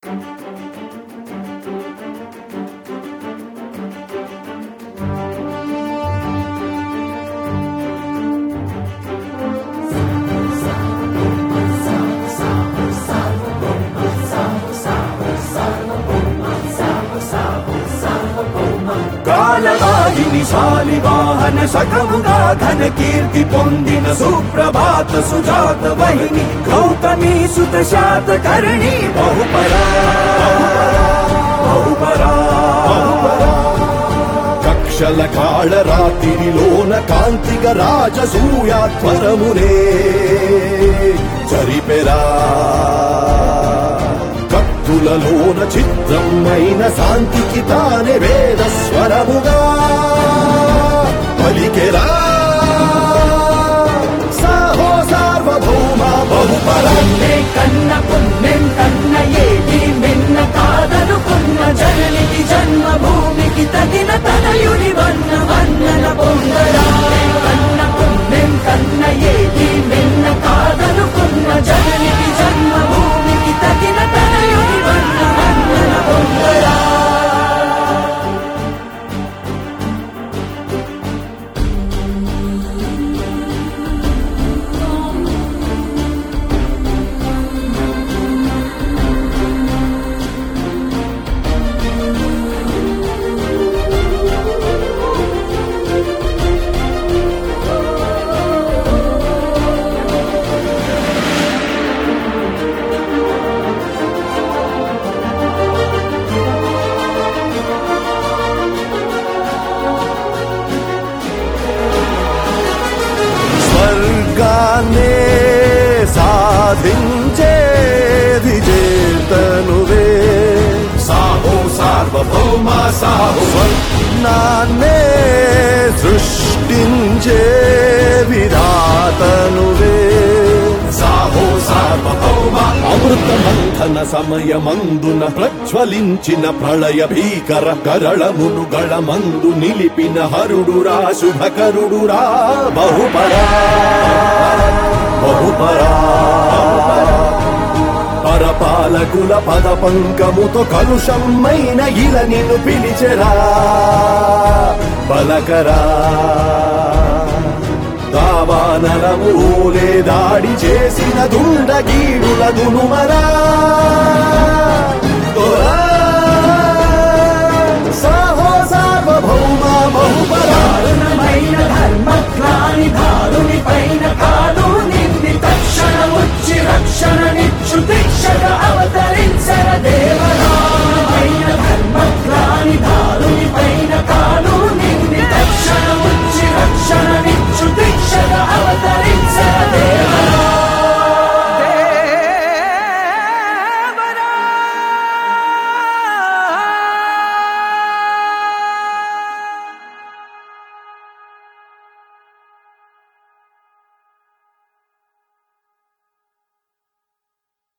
కాలవాహిని శాలివాహన శకముగా ఘన కీర్తి పొందిన సుప్రభాత సుజాత వహిని గౌతమి సుత శాత కరణి బహుపరా బహుపరా కక్షల కాళ రాత్రిలోన కాంతిక రాజసూయాత్వరమునే జరిపెరా కత్తులలోన చిత్రమైన శాంతికి తానే వేద స్వరముగా పలికెరా సాహో సార్వభౌమ బహుపరాన్నే కన్న పుణ్యం కన్న ఏది మిన్న కాదనుకున్న జననికి జన్మభూమికి తగిన తనయుని వన్న వన్నన పొందరా కన్న పుణ్యం కన్న ఏది మిన్న కాదనుకున్న జననికి జన్మభూమికి తగిన తనయుని వన్న వన్నన పొందరా స్వర్గాన్నే సాధించే విజేతనువే సాహో సార్వభౌమ సాహో స్వర్ణాన్నే సృష్టించే విధాతనువే సాహో సార్వభౌమ అమృత మంథన సమయమందున ప్రజ్వలించిన ప్రళయ భీకర కరళమును గళమందు నిలిపిన హరుడురా శుభకరుడురా బహుపరా బహుపరా పరపాలకుల పద పంకముతో కలుషమైన ఇల నిన్ను పిలిచెరా బలకరా దావానలము ఓలే దాడి చేసిన దుండగీడుల దునుమరా